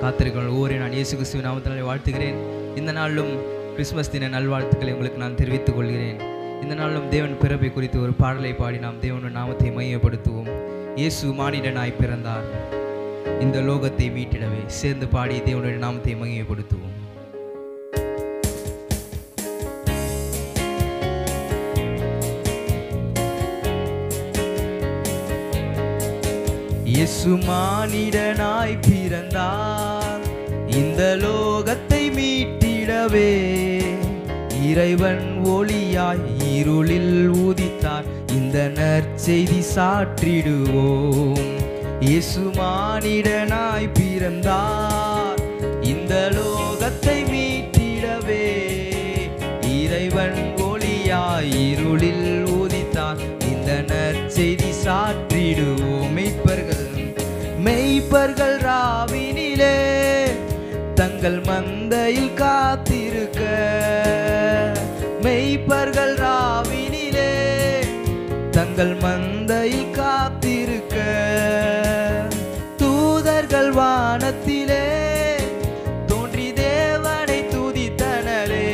காத்திருக்கிறோம் ஒவ்வொரு நான் இயேசு கிறிஸ்துவின் நாமத்தினாலே வாழ்த்துகிறேன் இந்த நாளிலும் கிறிஸ்மஸ் தின நல்வாழ்த்துக்களை உங்களுக்கு நான் தெரிவித்துக் கொள்கிறேன் இந்த நாளிலும் தேவன் பிறப்பை குறித்து ஒரு பாடலை பாடி நாம் தேவனுடைய நாமத்தை மையப்படுத்துவோம் இயேசு மானிடனாய் பிறந்தார் இந்த லோகத்தை மீட்டிடவே சேர்ந்து பாடி தேவனுடைய நாமத்தை மையப்படுத்துவோம் இயேசு மானிடனாய் பிறந்தார் இந்த லோகத்தை மீட்டிடவே இறைவன் ஒளியாய் இருளில் ஊதித்தார் இந்த நற்செய்தி சாற்றிடுவோம் இயேசு மானிடனாய் பிறந்தார் இந்த லோகத்தை மீட்டிடவே இறைவன் ஒளியாய் இருளில் ஊதித்தார் இந்த நற்செய்தி சாற்றிடுவோம் மெய்ப்பர்கள் மெய்ப்பர்கள் ராவினிலே தங்கள் மந்தையில் காத்திருக்க மெய்ப்பர்கள் ராவினிலே தங்கள் மந்தையில் காத்திருக்க தூதர்கள் வானத்திலே தோன்றி தேவனை துதித்தனரே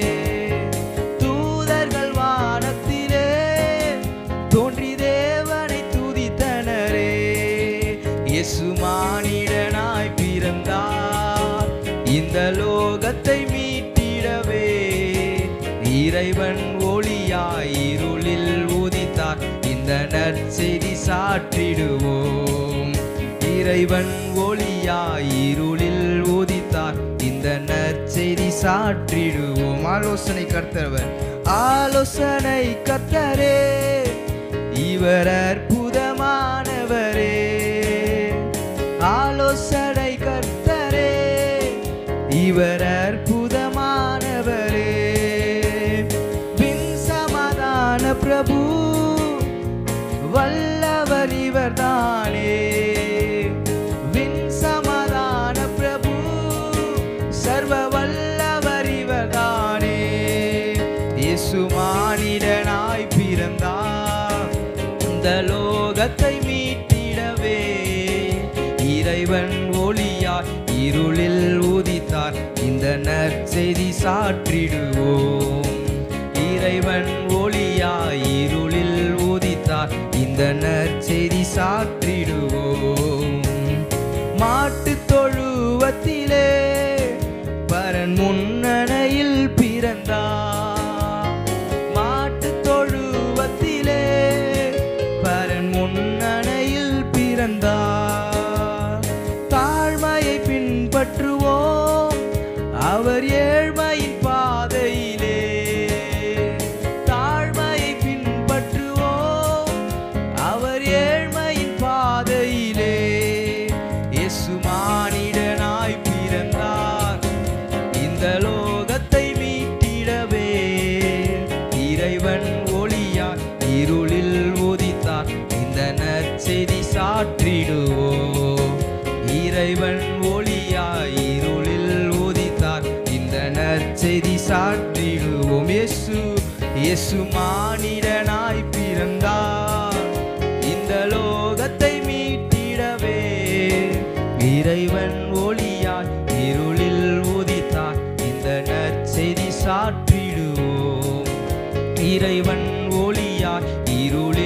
தூதர்கள் வானத்திலே தோன்றி தேவனை துதித்தனரே இயேசு மானிடனாய் பிறந்தார் இந்த லோகத்தை மீட்டிடவே இறைவன் ஒளியாய் இருளில் ஊதித்தார் இந்த நற்செய்தி சாற்றிடுவோம் இறைவன் ஒளியாய் இருளில் ஊதித்தார் இந்த நற்செய்தி சாற்றிடுவோம் ஆலோசனை கர்த்தவர் ஆலோசனை கர்த்தரே இவர் அற்புதமானவரே ஆலோசனை கர்த்தரே இவர் அற்புதமானவரே பின் சமாதான பிரபு வல்லவர் இவர்தானே வின் சமாதான பிரபு சர்வ வல்லவர் இவர்தானே இயேசு மானிடனாய் பிறந்தார் இந்த லோகத்தை மீட்டிடவே இறைவன் ஒளியாய் இருளில் ஊதித்தார் இந்த நற்செய்தி சாற்றிடுவோம் இறைவன் ஒளியாய் இருளில் ஊதித்தார் இந்த நற்செய்தி சாற்றிடுவோம் மாட்டுத் தொழுவத்திலே பரன் முன்னணையில் பிறந்தார் மாட்டுத் தொழுவத்திலே பரன் முன்னணையில் பிறந்தார் தாழ்மையை பின்பற்றுவோம் அவர் ஏழ்மையின் பாதையிலே தாழ்மையை பின்பற்றுவோம் அவர் ஏழ்மையின் பாதையிலே இயேசு மானிடனாய் பிறந்தார் இந்த லோகத்தை மீட்டிடவே இறைவன் ஒளியாய் இருளில் ஊதித்தார் இந்த நற்செய்தி சாற்றிடுவோம் இறைவன் ஒளியாய் இருளில் ஊதித்தார் இந்த நற்செய்தி சாற்றிடுவோம் இயேசு இயேசு மானிடனாய் பிறந்தார் இந்த லோகத்தை மீட்டிடவே இறைவன் ஒளியாய் இருளில் ஊதித்தார் இந்த நற்செய்தி சாற்றிடுவோம் இறைவன் ஒளியாய் இருளில்